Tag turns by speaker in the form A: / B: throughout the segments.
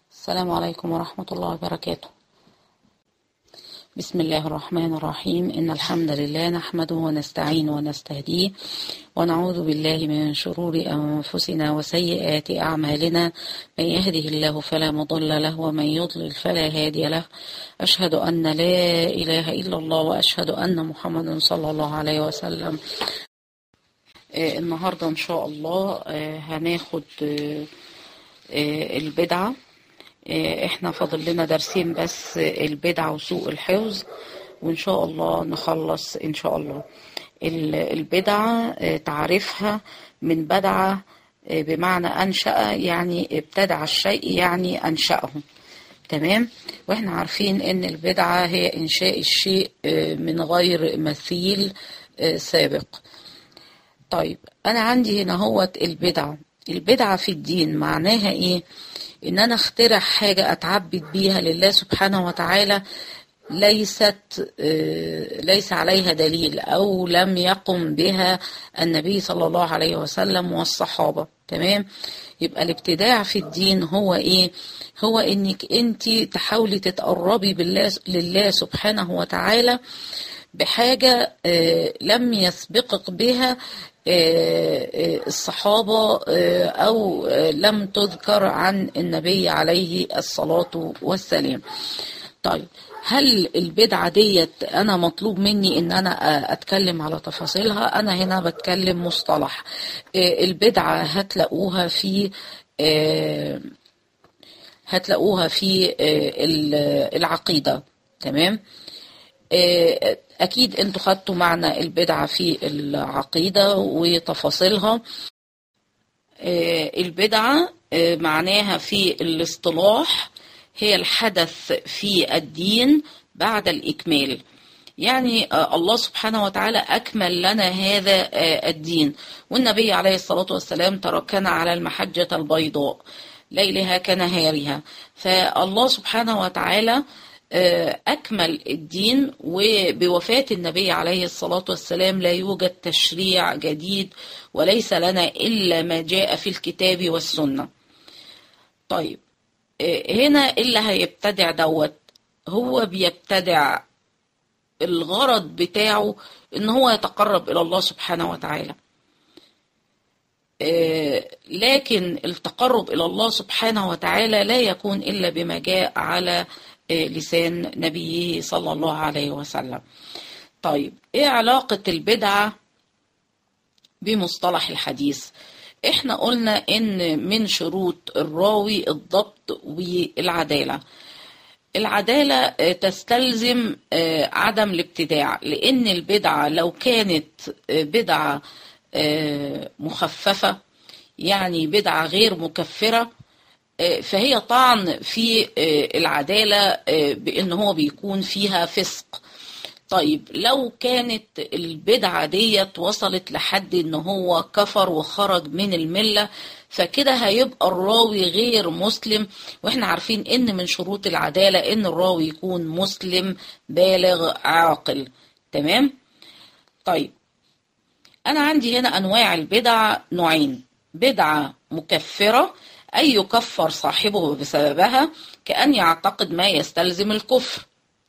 A: السلام عليكم ورحمة الله وبركاته بسم الله الرحمن الرحيم إن الحمد لله نحمده ونستعينه ونستهديه ونعوذ بالله من شرور أنفسنا وسيئات أعمالنا من يهده الله فلا مضل له ومن يضلل فلا هادي له أشهد أن لا إله إلا الله وأشهد أن محمدا صلى الله عليه وسلم آه، النهاردة إن شاء الله آه، هناخد آه، آه، البدعة آه، احنا فاضل لنا درسين بس آه، البدعة وسوء الحفظ وإن شاء الله نخلص إن شاء الله ال- البدعة آه، تعريفها من بدعة آه، بمعنى أنشأ يعني ابتدع الشيء يعني أنشأه تمام واحنا عارفين ان البدعة هي انشاء الشيء آه، من غير مثيل آه، سابق طيب انا عندي هنا هوت البدعة البدعة في الدين معناها ايه ان انا اخترع حاجة اتعبد بيها لله سبحانه وتعالى ليست آه، ليس عليها دليل او لم يقم بها النبي صلى الله عليه وسلم والصحابة تمام يبقى الابتداع في الدين هو ايه هو انك انت تحاولي تتقربي بالله لله سبحانه وتعالى بحاجة آه، لم يسبقك بها آه، آه، الصحابة آه، أو آه، لم تذكر عن النبي عليه الصلاة والسلام طيب هل البدعة ديت أنا مطلوب مني إن أنا آه، أتكلم على تفاصيلها أنا هنا بتكلم مصطلح آه، البدعة هتلاقوها في آه، هتلاقوها في آه، ال- العقيدة تمام آه، أكيد أنتوا خدتوا معنى البدعة في العقيدة وتفاصيلها آه، البدعة آه، معناها في الاصطلاح هي الحدث في الدين بعد الإكمال يعني آه، الله سبحانه وتعالى أكمل لنا هذا آه، الدين والنبي عليه الصلاة والسلام تركنا على المحجة البيضاء ليلها كنهارها فالله سبحانه وتعالى آه، أكمل الدين وبوفاة النبي عليه الصلاة والسلام لا يوجد تشريع جديد وليس لنا إلا ما جاء في الكتاب والسنة طيب آه، هنا اللي هيبتدع دوت هو بيبتدع الغرض بتاعه ان هو يتقرب الى الله سبحانه وتعالى آه، لكن التقرب الى الله سبحانه وتعالى لا يكون الا بما جاء على آه، لسان نبيه صلى الله عليه وسلم طيب ايه علاقة البدعة بمصطلح الحديث احنا قلنا ان من شروط الراوي الضبط والعدالة العدالة آه، تستلزم آه، عدم الابتداع لأن البدعة لو كانت آه، بدعة آه، مخففة يعني بدعة غير مكفرة آه، فهي طعن في آه، العدالة آه، بأن هو بيكون فيها فسق طيب لو كانت البدعة ديت وصلت لحد ان هو كفر وخرج من الملة فكده هيبقى الراوي غير مسلم واحنا عارفين ان من شروط العدالة ان الراوي يكون مسلم بالغ عاقل تمام طيب انا عندي هنا انواع البدع نوعين بدعة مكفرة اي يكفر صاحبه بسببها كأن يعتقد ما يستلزم الكفر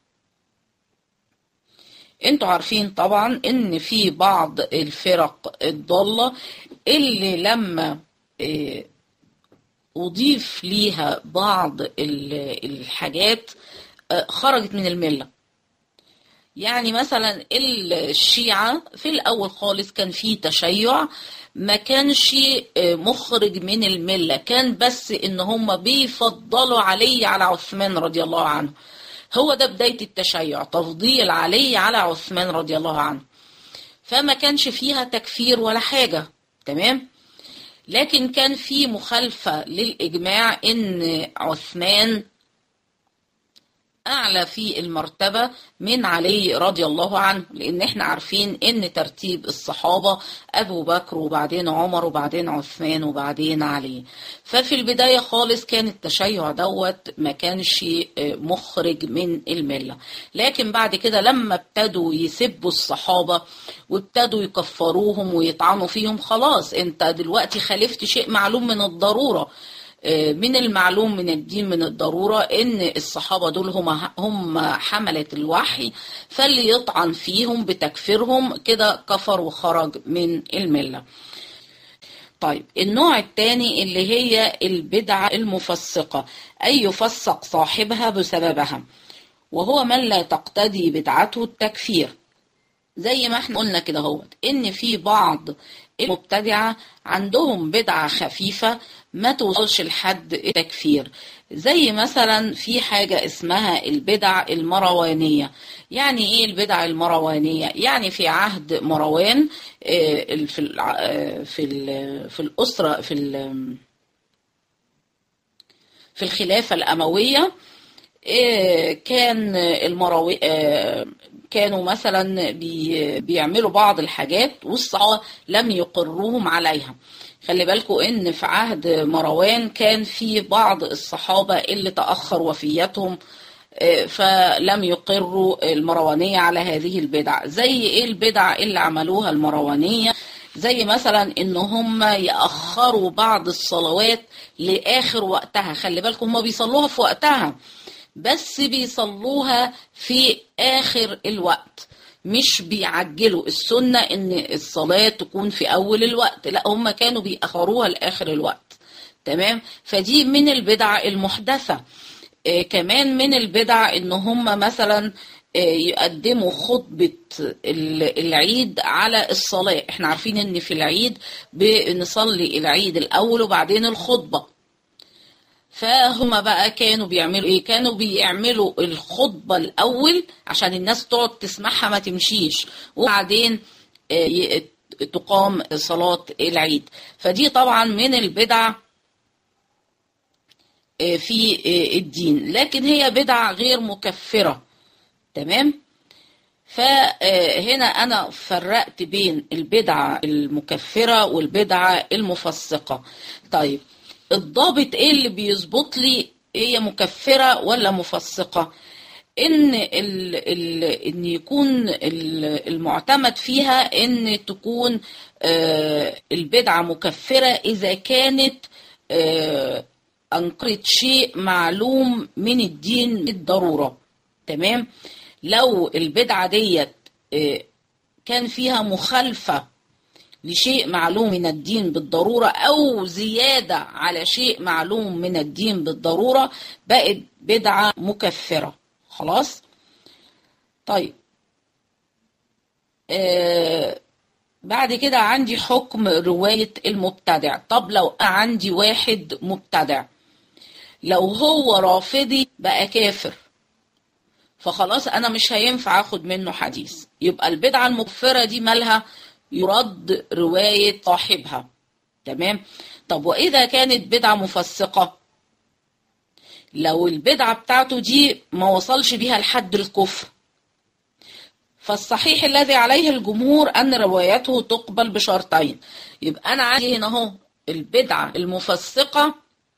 A: انتوا عارفين طبعا ان في بعض الفرق الضالة اللي لما اه، اضيف ليها بعض ال- الحاجات اه، خرجت من الملة يعني مثلا الشيعة في الأول خالص كان في تشيع ما كانش اه، مخرج من الملة كان بس إن هم بيفضلوا علي على عثمان رضي الله عنه هو ده بداية التشيع تفضيل علي على عثمان رضي الله عنه فما كانش فيها تكفير ولا حاجة تمام لكن كان في مخالفة للإجماع إن عثمان أعلى في المرتبة من علي رضي الله عنه لأن احنا عارفين إن ترتيب الصحابة أبو بكر وبعدين عمر وبعدين عثمان وبعدين علي ففي البداية خالص كان التشيع دوت ما كانش آه، مخرج من الملة لكن بعد كده لما ابتدوا يسبوا الصحابة وابتدوا يكفروهم ويطعنوا فيهم خلاص انت دلوقتي خالفت شيء معلوم من الضرورة من المعلوم من الدين من الضرورة ان الصحابة دول هم هم حملة الوحي فاللي يطعن فيهم بتكفيرهم كده كفر وخرج من الملة طيب النوع الثاني اللي هي البدعة المفسقة أي يفسق صاحبها بسببها وهو من لا تقتضي بدعته التكفير زي ما احنا قلنا كده هوت ان في بعض المبتدعة عندهم بدعة خفيفة ما توصلش لحد التكفير زي مثلا في حاجة اسمها البدع المروانية يعني ايه البدع المروانية يعني في عهد مروان في في في الأسرة في في الخلافة الأموية كان المروي كانوا مثلا بيعملوا بعض الحاجات والصحابة لم يقروهم عليها خلي بالكم ان في عهد مروان كان في بعض الصحابة اللي تأخر وفيتهم فلم يقروا المروانية على هذه البدع زي ايه البدع اللي عملوها المروانية زي مثلا ان هم يأخروا بعض الصلوات لآخر وقتها خلي بالكم هم بيصلوها في وقتها بس بيصلوها في آخر الوقت مش بيعجلوا السنة ان الصلاة تكون في اول الوقت لا هم كانوا بيأخروها لآخر الوقت تمام فدي من البدع المحدثة آه كمان من البدع ان هم مثلا آه يقدموا خطبة العيد على الصلاة احنا عارفين ان في العيد بنصلي العيد الاول وبعدين الخطبة فهم بقى كانوا بيعملوا ايه كانوا بيعملوا الخطبة الاول عشان الناس تقعد تسمعها ما تمشيش وبعدين تقام صلاة العيد فدي طبعا من البدع في الدين لكن هي بدع غير مكفرة تمام فهنا أنا فرقت بين البدعة المكفرة والبدعة المفسقة طيب الضابط ايه اللي بيظبط لي هي مكفرة ولا مفسقة ان ال ال ان يكون المعتمد فيها ان تكون البدعة مكفرة اذا كانت انكرت شيء معلوم من الدين بالضرورة تمام لو البدعة ديت كان فيها مخالفة لشيء معلوم من الدين بالضرورة أو زيادة على شيء معلوم من الدين بالضرورة بقت بدعة مكفرة خلاص طيب آه بعد كده عندي حكم رواية المبتدع طب لو عندي واحد مبتدع لو هو رافضي بقى كافر فخلاص أنا مش هينفع أخد منه حديث يبقى البدعة المكفرة دي مالها يرد رواية صاحبها تمام طب وإذا كانت بدعة مفسقة لو البدعة بتاعته دي ما وصلش بيها لحد الكفر فالصحيح الذي عليه الجمهور أن روايته تقبل بشرطين يبقى أنا عندي هنا اهو البدعة المفسقة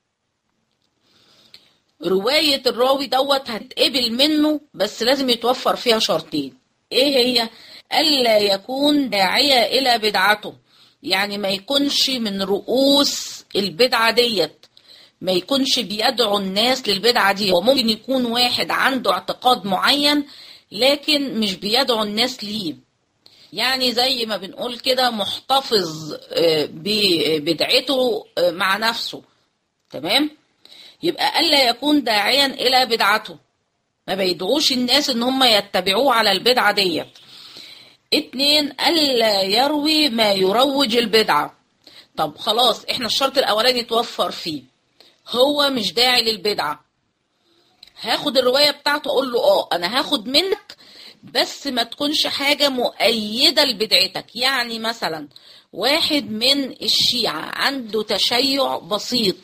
A: رواية الراوي دوت هتقبل منه بس لازم يتوفر فيها شرطين ايه هي ألا يكون داعية إلى بدعته يعني ما يكونش من رؤوس البدعة ديت ما يكونش بيدعو الناس للبدعة دي وممكن يكون واحد عنده اعتقاد معين لكن مش بيدعو الناس ليه يعني زي ما بنقول كده محتفظ ببدعته مع نفسه تمام يبقى ألا يكون داعيا إلى بدعته ما بيدعوش الناس ان هم يتبعوه على البدعة ديت اتنين ألا يروي ما يروج البدعة طب خلاص احنا الشرط الاولاني اتوفر فيه هو مش داعي للبدعة هاخد الرواية بتاعته اقول له اه انا هاخد منك بس ما تكونش حاجة مؤيدة لبدعتك يعني مثلا واحد من الشيعة عنده تشيع بسيط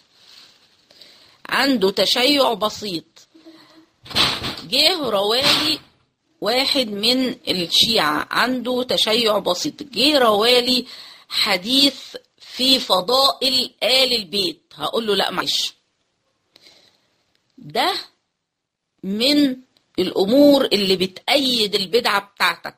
A: عنده تشيع بسيط جه روالي واحد من الشيعة عنده تشيع بسيط جه روالي حديث في فضائل آل البيت هقول له لا معلش ده من الأمور اللي بتأيد البدعة بتاعتك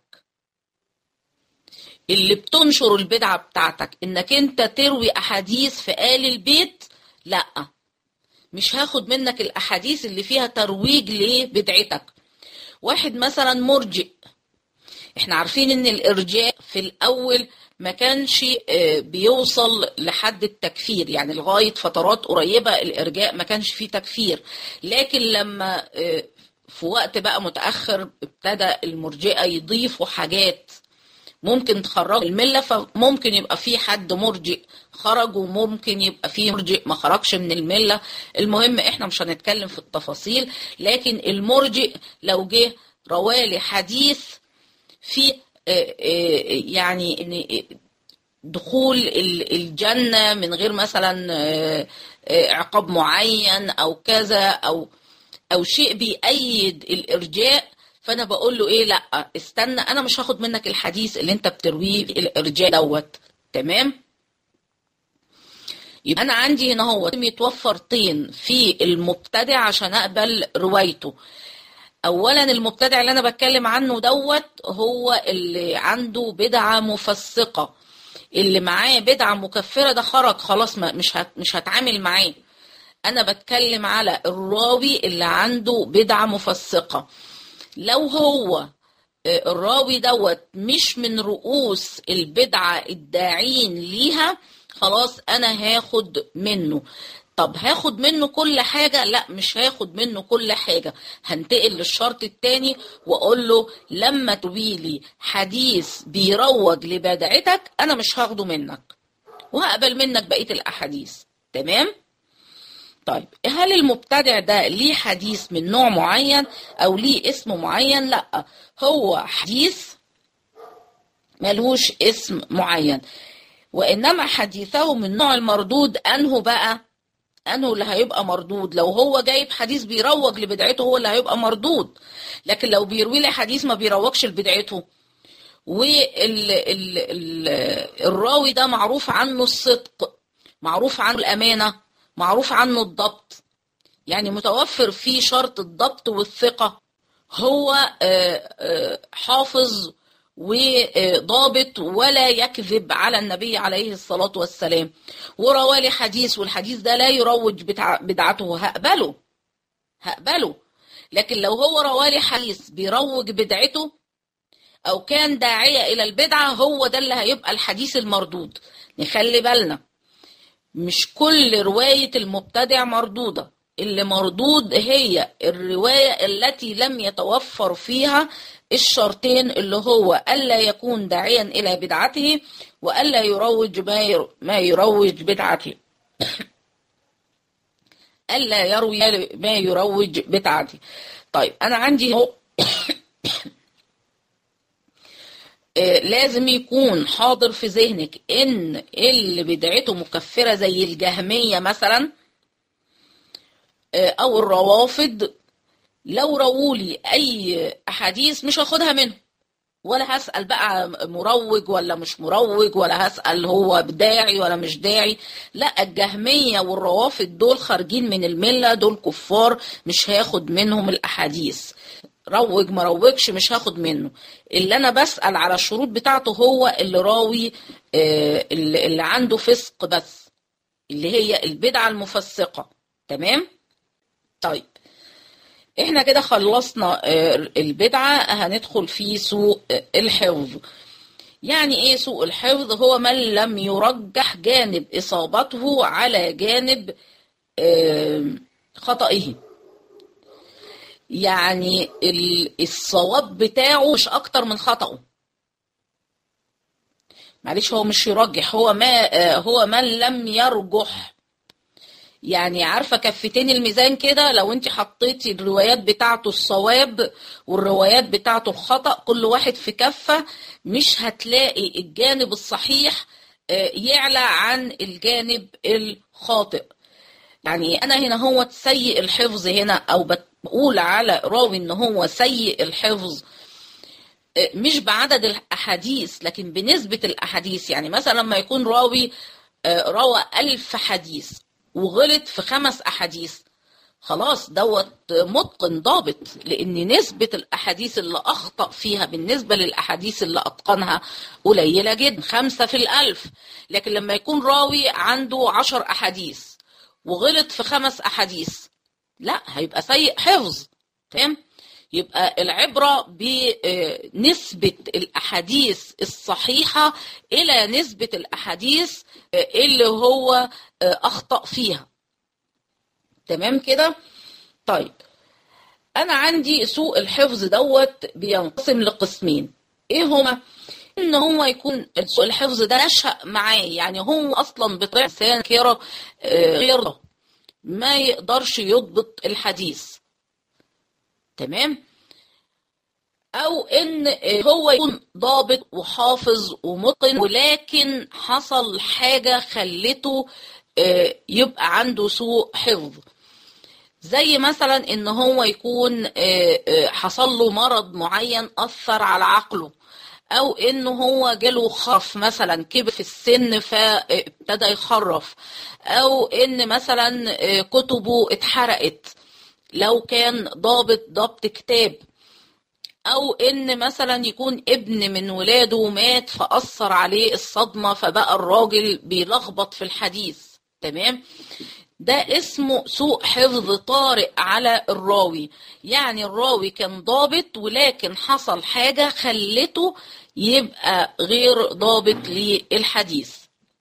A: اللي بتنشر البدعة بتاعتك انك انت تروي احاديث في آل البيت لا مش هاخد منك الاحاديث اللي فيها ترويج لبدعتك واحد مثلا مرجئ احنا عارفين ان الارجاء في الاول ما كانش بيوصل لحد التكفير يعني لغايه فترات قريبه الارجاء ما كانش فيه تكفير لكن لما في وقت بقى متاخر ابتدى المرجئه يضيفوا حاجات ممكن تخرج المله فممكن يبقى في حد مرجئ خرج وممكن يبقى في مرجئ ما خرجش من المله المهم احنا مش هنتكلم في التفاصيل لكن المرجئ لو جه روالي حديث في يعني ان دخول الجنه من غير مثلا عقاب معين او كذا او او شيء بيأيد الارجاء فانا بقول له ايه لا استنى انا مش هاخد منك الحديث اللي انت بترويه الارجاء دوت تمام يبقى انا عندي هنا هو يتوفر طين في المبتدع عشان اقبل روايته اولا المبتدع اللي انا بتكلم عنه دوت هو اللي عنده بدعه مفسقه اللي معاه بدعه مكفره ده خرج خلاص ما مش هت مش هتعامل معاه انا بتكلم على الراوي اللي عنده بدعه مفسقه لو هو الراوي دوت مش من رؤوس البدعه الداعين ليها خلاص انا هاخد منه طب هاخد منه كل حاجة لا مش هاخد منه كل حاجة هنتقل للشرط التاني واقول له لما تبيلي حديث بيروج لبدعتك انا مش هاخده منك وهقبل منك بقية الاحاديث تمام طيب هل المبتدع ده ليه حديث من نوع معين او ليه اسم معين لا هو حديث ملهوش اسم معين وانما حديثه من نوع المردود انه بقى انه اللي هيبقى مردود لو هو جايب حديث بيروج لبدعته هو اللي هيبقى مردود لكن لو بيروي لي حديث ما بيروجش لبدعته والراوي ده معروف عنه الصدق معروف عنه الامانه معروف عنه الضبط يعني متوفر فيه شرط الضبط والثقه هو حافظ وضابط ولا يكذب على النبي عليه الصلاة والسلام وروالي حديث والحديث ده لا يروج بدعته هقبله هقبله لكن لو هو روالي حديث بيروج بدعته أو كان داعية إلى البدعة هو ده اللي هيبقى الحديث المردود نخلي بالنا مش كل رواية المبتدع مردودة اللي مردود هي الرواية التي لم يتوفر فيها الشرطين اللي هو ألا يكون داعيا إلى بدعته وألا يروج ما ما يروج بدعته ألا يروي ما يروج بدعته طيب أنا عندي هو لازم يكون حاضر في ذهنك ان اللي بدعته مكفره زي الجهميه مثلا او الروافض لو روولي اي احاديث مش هاخدها منه ولا هسأل بقى مروج ولا مش مروج ولا هسأل هو داعي ولا مش داعي لا الجهمية والروافض دول خارجين من الملة دول كفار مش هاخد منهم الأحاديث روج ما روجش مش هاخد منه اللي أنا بسأل على الشروط بتاعته هو اللي راوي اللي عنده فسق بس اللي هي البدعة المفسقة تمام طيب احنا كده خلصنا البدعة هندخل في سوء الحفظ يعني ايه سوء الحفظ هو من لم يرجح جانب اصابته على جانب خطئه يعني الصواب بتاعه مش اكتر من خطأه معلش هو مش يرجح هو ما هو من لم يرجح يعني عارفة كفتين الميزان كده لو انت حطيتي الروايات بتاعته الصواب والروايات بتاعته الخطأ كل واحد في كفة مش هتلاقي الجانب الصحيح يعلى عن الجانب الخاطئ يعني انا هنا هو سيء الحفظ هنا او بقول على راوي ان هو سيء الحفظ مش بعدد الاحاديث لكن بنسبة الاحاديث يعني مثلا لما يكون راوي روى ألف حديث وغلط في خمس أحاديث خلاص دوت متقن ضابط لأن نسبة الأحاديث اللي أخطأ فيها بالنسبة للأحاديث اللي أتقنها قليلة جدا خمسة في الألف لكن لما يكون راوي عنده عشر أحاديث وغلط في خمس احاديث لا هيبقى سيء حفظ تمام يبقى العبرة بنسبة الأحاديث الصحيحة إلى نسبة الأحاديث اللي هو أخطأ فيها تمام كده طيب أنا عندي سوء الحفظ دوت بينقسم لقسمين إيه هما ان هو يكون سوء الحفظ ده نشأ معاه يعني هو اصلا بطبيعه انسان كيرة غير ده ما يقدرش يضبط الحديث تمام او ان هو يكون ضابط وحافظ ومتقن ولكن حصل حاجه خلته يبقى عنده سوء حفظ زي مثلا ان هو يكون حصل له مرض معين اثر على عقله او انه هو جاله خرف مثلا كبر في السن فابتدى يخرف او ان مثلا كتبه اتحرقت لو كان ضابط ضبط كتاب او ان مثلا يكون ابن من ولاده مات فاثر عليه الصدمه فبقى الراجل بيلخبط في الحديث تمام ده اسمه سوء حفظ طارئ على الراوي يعني الراوي كان ضابط ولكن حصل حاجة خلته يبقى غير ضابط للحديث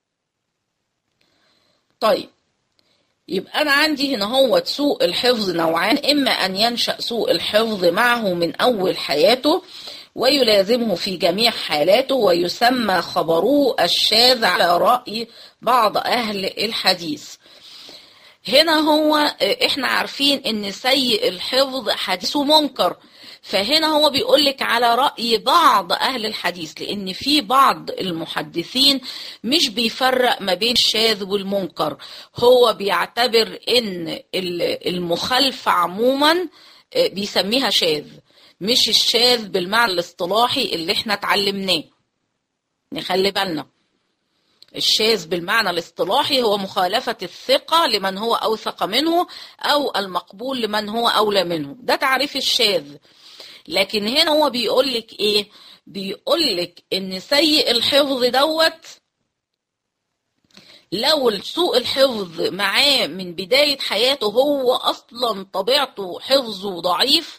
A: طيب يبقى أنا عندي هنا هو سوء الحفظ نوعان إما أن ينشأ سوء الحفظ معه من أول حياته ويلازمه في جميع حالاته ويسمى خبره الشاذ على رأي بعض أهل الحديث هنا هو احنا عارفين ان سيء الحفظ حديثه منكر فهنا هو بيقول لك على رأي بعض أهل الحديث لأن في بعض المحدثين مش بيفرق ما بين الشاذ والمنكر هو بيعتبر إن المخالفة عموما بيسميها شاذ مش الشاذ بالمعنى الاصطلاحي اللي احنا اتعلمناه نخلي بالنا الشاذ بالمعنى الاصطلاحي هو مخالفة الثقة لمن هو أوثق منه أو المقبول لمن هو أولى منه ده تعريف الشاذ لكن هنا هو بيقول لك إيه بيقول لك إن سيء الحفظ دوت لو سوء الحفظ معاه من بداية حياته هو أصلا طبيعته حفظه ضعيف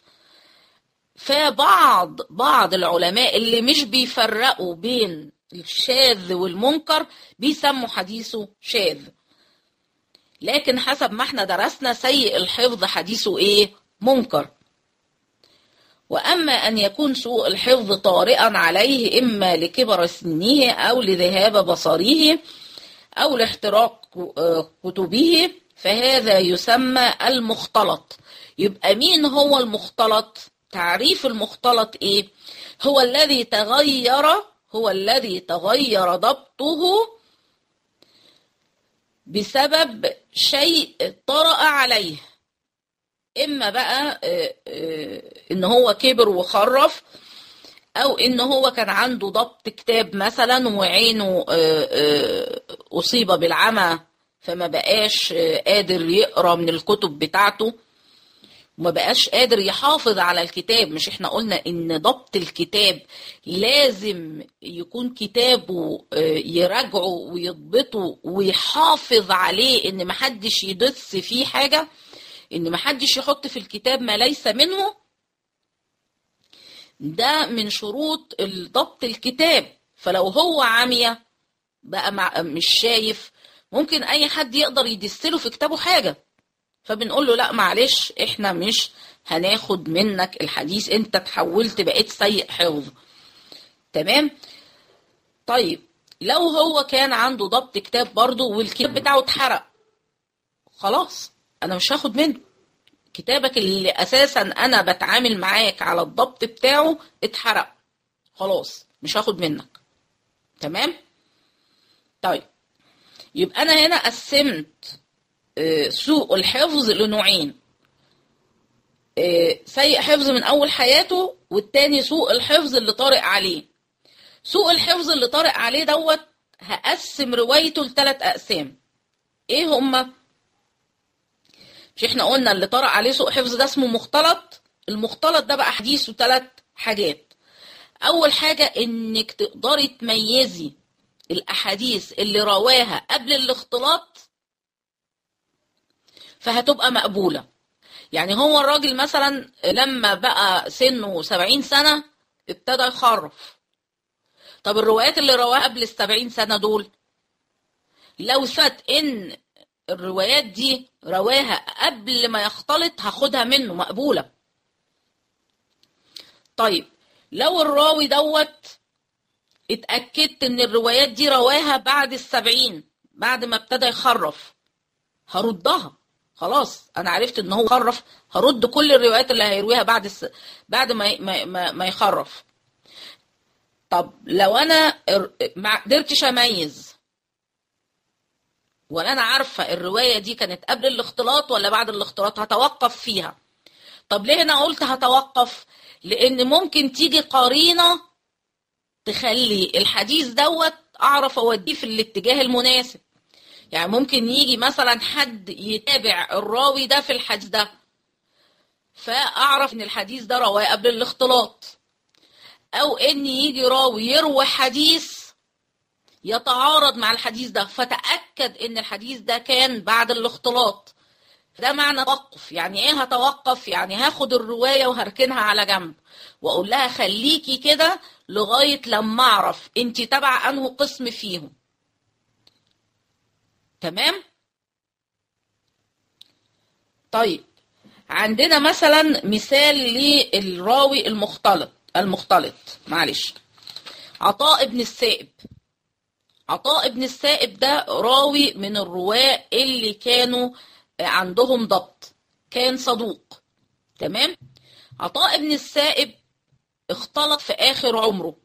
A: فبعض بعض العلماء اللي مش بيفرقوا بين الشاذ والمنكر بيسموا حديثه شاذ لكن حسب ما احنا درسنا سيء الحفظ حديثه ايه منكر واما ان يكون سوء الحفظ طارئا عليه اما لكبر سنه او لذهاب بصره او لاحتراق كتبه فهذا يسمى المختلط يبقى مين هو المختلط تعريف المختلط ايه هو الذي تغير هو الذي تغير ضبطه بسبب شيء طرأ عليه إما بقى إن هو كبر وخرف أو إن هو كان عنده ضبط كتاب مثلا وعينه أصيب بالعمى فما بقاش قادر يقرأ من الكتب بتاعته وما بقاش قادر يحافظ على الكتاب مش احنا قلنا ان ضبط الكتاب لازم يكون كتابه يراجعه ويضبطه ويحافظ عليه ان محدش يدس فيه حاجة ان محدش يحط في الكتاب ما ليس منه ده من شروط ضبط الكتاب فلو هو عمية بقى مع مش شايف ممكن اي حد يقدر يدسله في كتابه حاجه فبنقول له لا معلش احنا مش هناخد منك الحديث انت تحولت بقيت سيء حفظ تمام طيب لو هو كان عنده ضبط كتاب برضه والكتاب بتاعه اتحرق خلاص انا مش هاخد منه كتابك اللي اساسا انا بتعامل معاك على الضبط بتاعه اتحرق خلاص مش هاخد منك تمام طيب يبقى انا هنا قسمت سوء الحفظ لنوعين سيء حفظ من أول حياته والتاني سوء الحفظ اللي طارئ عليه سوء الحفظ اللي طارئ عليه دوت هقسم روايته لثلاث أقسام إيه هما؟ مش إحنا قلنا اللي طارئ عليه سوء حفظ ده اسمه مختلط المختلط ده بقى حديثه ثلاث حاجات أول حاجة إنك تقدري تميزي الأحاديث اللي رواها قبل الاختلاط فهتبقى مقبولة يعني هو الراجل مثلا لما بقى سنه 70 سنة ابتدى يخرف طب الروايات اللي رواها قبل السبعين سنة دول لو ثبت ان الروايات دي رواها قبل ما يختلط هاخدها منه مقبولة طيب لو الراوي دوت اتأكدت ان الروايات دي رواها بعد السبعين بعد ما ابتدى يخرف هردها خلاص انا عرفت ان هو خرف هرد كل الروايات اللي هيرويها بعد الس... بعد ما ما ما, ما يخرف طب لو انا ما قدرتش اميز ولا انا عارفه الروايه دي كانت قبل الاختلاط ولا بعد الاختلاط هتوقف فيها طب ليه انا قلت هتوقف لان ممكن تيجي قرينه تخلي الحديث دوت اعرف اوديه في الاتجاه المناسب يعني ممكن يجي مثلا حد يتابع الراوي ده في الحديث ده فاعرف ان الحديث ده رواه قبل الاختلاط او ان يجي راوي يروي حديث يتعارض مع الحديث ده فتأكد ان الحديث ده كان بعد الاختلاط ده معنى توقف يعني ايه هتوقف يعني هاخد الرواية وهركنها على جنب واقول لها خليكي كده لغاية لما اعرف انت تبع انه قسم فيهم تمام طيب عندنا مثلا مثال للراوي المختلط المختلط معلش عطاء ابن السائب عطاء ابن السائب ده راوي من الرواة اللي كانوا عندهم ضبط كان صدوق تمام عطاء ابن السائب اختلط في آخر عمره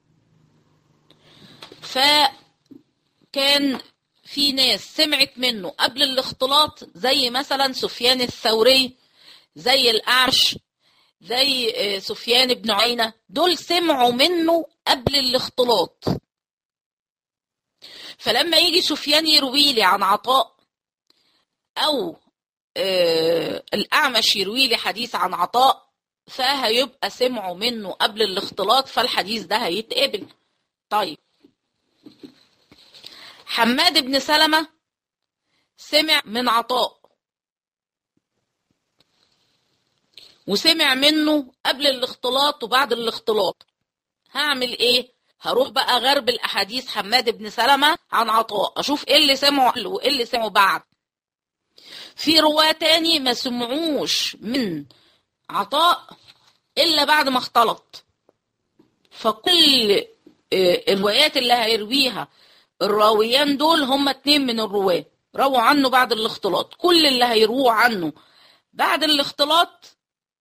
A: فكان في ناس سمعت منه قبل الاختلاط زي مثلا سفيان الثوري زي الأعش زي سفيان بن عينة دول سمعوا منه قبل الاختلاط فلما يجي سفيان يروي لي عن عطاء أو آه الأعمش يروي لي حديث عن عطاء فهيبقى سمعوا منه قبل الاختلاط فالحديث ده هيتقبل طيب حماد بن سلمة سمع من عطاء وسمع منه قبل الاختلاط وبعد الاختلاط هعمل ايه هروح بقى غرب الاحاديث حماد بن سلمة عن عطاء اشوف ايه اللي سمعوا قبل وايه اللي سمعوا بعد في رواه تاني ما سمعوش من عطاء الا بعد ما اختلط فكل الروايات اللي هيرويها الراويان دول هم اتنين من الرواه رووا عنه بعد الاختلاط كل اللي هيرووا عنه بعد الاختلاط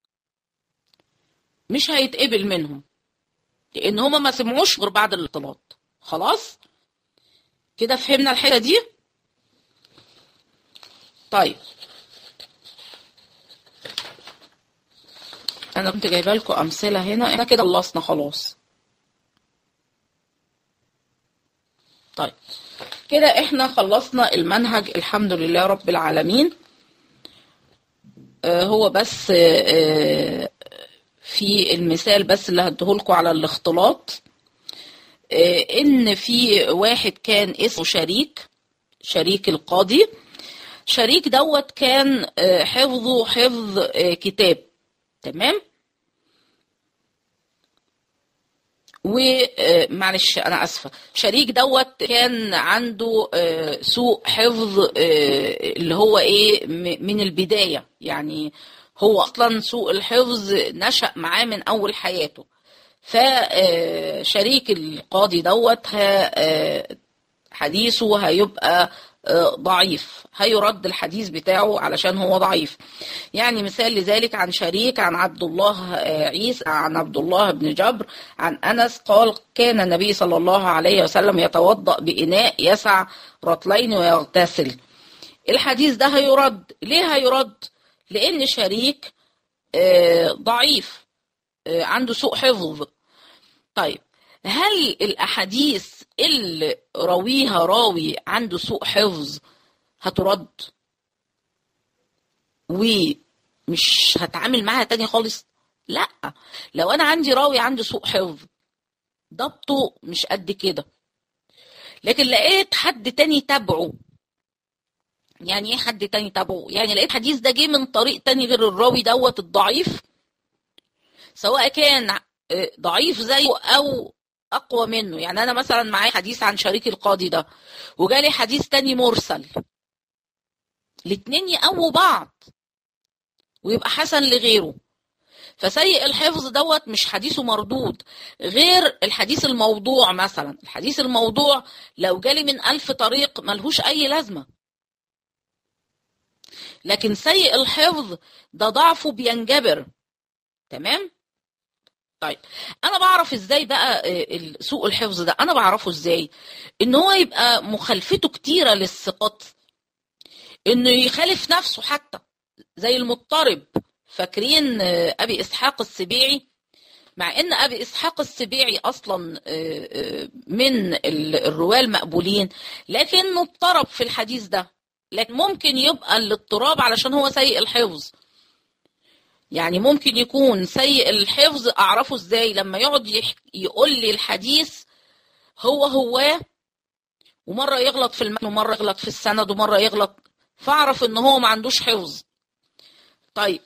A: مش هيتقبل منهم لان هما ما سمعوش غير بعد الاختلاط خلاص كده فهمنا الحته دي طيب انا كنت جايبه لكم امثله هنا احنا كده خلصنا خلاص طيب كده احنا خلصنا المنهج الحمد لله رب العالمين آه هو بس آه في المثال بس اللي هديهولكوا على الاختلاط آه ان في واحد كان اسمه شريك شريك القاضي شريك دوت كان حفظه حفظ كتاب تمام ومعلش انا اسفه شريك دوت كان عنده سوء حفظ اللي هو ايه من البدايه يعني هو اصلا سوء الحفظ نشا معاه من اول حياته فشريك القاضي دوت حديثه هيبقى ضعيف هيرد الحديث بتاعه علشان هو ضعيف يعني مثال لذلك عن شريك عن عبد الله عيسى عن عبد الله بن جبر عن أنس قال كان النبي صلى الله عليه وسلم يتوضأ بإناء يسع رطلين ويغتسل الحديث ده هيرد ليه هيرد لأن شريك ضعيف عنده سوء حفظ طيب هل الأحاديث اللي راويها راوي عنده سوء حفظ هترد ومش هتعامل معاها تاني خالص لا لو أنا عندي راوي عنده سوء حفظ ضبطه مش قد كده لكن لقيت حد تاني تابعه يعني ايه حد تاني تابعه يعني لقيت حديث ده جه من طريق تاني غير الراوي دوت الضعيف سواء كان آه، ضعيف زيه او اقوى منه يعني انا مثلا معايا حديث عن شريك القاضي ده وجالي حديث تاني مرسل الاتنين يقووا بعض ويبقى حسن لغيره فسيء الحفظ دوت مش حديثه مردود غير الحديث الموضوع مثلا الحديث الموضوع لو جالي من ألف طريق ملهوش أي لازمة لكن سيء الحفظ ده ضعفه بينجبر تمام طيب انا بعرف ازاي بقى آه، ال- سوء الحفظ ده انا بعرفه ازاي ان هو يبقى مخالفته كتيره للثقات انه يخالف نفسه حتى زي المضطرب فاكرين آه، ابي اسحاق السبيعي مع ان ابي اسحاق السبيعي اصلا آه، آه، من ال- الرواه المقبولين لكن مضطرب في الحديث ده لكن ممكن يبقى الاضطراب علشان هو سيء الحفظ يعني ممكن يكون سيء الحفظ اعرفه ازاي لما يقعد يح- يقول لي الحديث هو هو ومره يغلط في المتن ومره يغلط في السند ومره يغلط فاعرف ان هو ما عندوش حفظ طيب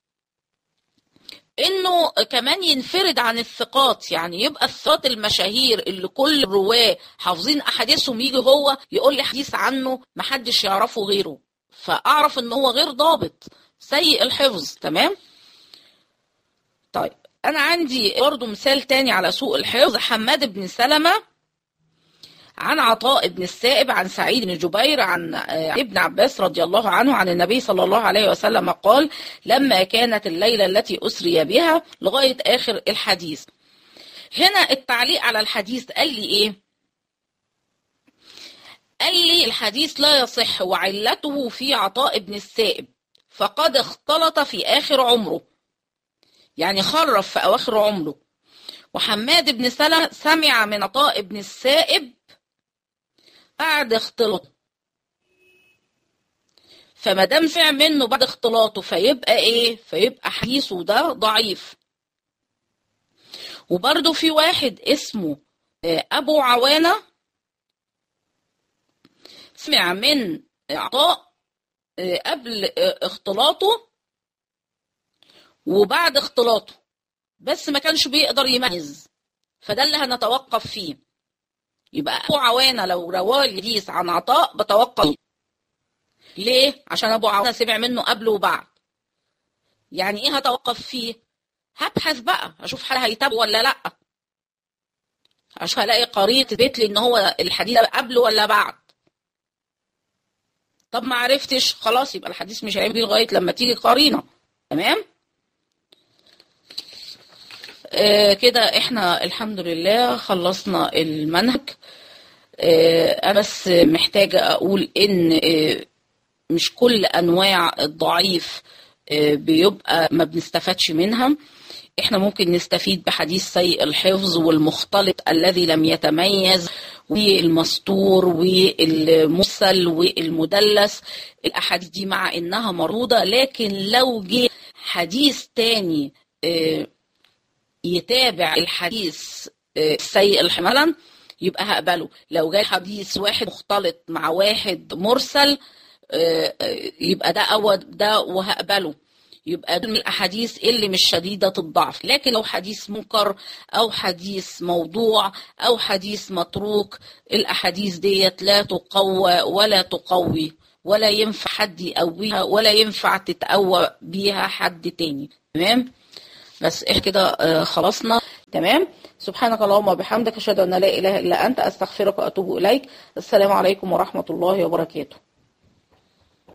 A: انه كمان ينفرد عن الثقات يعني يبقى الثقات المشاهير اللي كل الرواه حافظين احاديثهم يجي هو يقول لي حديث عنه محدش يعرفه غيره فاعرف ان هو غير ضابط سيء الحفظ تمام طيب انا عندي برضو مثال تاني على سوء الحفظ حماد بن سلمة عن عطاء بن السائب عن سعيد بن جبير عن آه، ابن عباس رضي الله عنه عن النبي صلى الله عليه وسلم قال لما كانت الليلة التي أسري بها لغاية آخر الحديث هنا التعليق على الحديث قال لي إيه قال لي الحديث لا يصح وعلته في عطاء بن السائب فقد اختلط في آخر عمره يعني خرف في أواخر عمره وحماد بن سلمة سمع من عطاء بن السائب بعد اختلاطه فما دام سمع منه بعد اختلاطه فيبقى ايه فيبقى حديثه ده ضعيف وبرده في واحد اسمه آه، ابو عوانه سمع من عطاء آه، قبل آه، اختلاطه وبعد اختلاطه بس ما كانش بيقدر يميز فده اللي هنتوقف فيه يبقى ابو عوانه لو رواه الحديث عن عطاء بتوقف ليه عشان ابو عوانه سمع منه قبل وبعد يعني ايه هتوقف فيه هبحث بقى اشوف هل هيتابعه ولا لا اشوف هلاقي قرينه تثبت لي ان هو الحديث ده قبله ولا بعد طب ما عرفتش خلاص يبقى الحديث مش هيعمل لغايه لما تيجي قرينه تمام آه كده احنا الحمد لله خلصنا المنهج آه انا بس محتاجه اقول ان آه مش كل انواع الضعيف آه بيبقى ما بنستفادش منها احنا ممكن نستفيد بحديث سيء الحفظ والمختلط الذي لم يتميز والمستور والمرسل والمدلس الاحاديث دي مع انها مرودة لكن لو جه حديث تاني آه يتابع الحديث آه، السيء الحملا يبقى هقبله لو جاي حديث واحد مختلط مع واحد مرسل آه، آه، يبقى ده أول ده وهقبله يبقى دول من الأحاديث اللي مش شديدة الضعف لكن لو حديث منكر أو حديث موضوع أو حديث متروك الأحاديث ديت لا تقوى ولا تقوي ولا ينفع حد يقويها ولا ينفع تتقوى بيها حد تاني تمام بس احنا كده آه، خلصنا تمام سبحانك اللهم وبحمدك اشهد ان لا اله الا انت استغفرك واتوب اليك السلام عليكم ورحمه الله وبركاته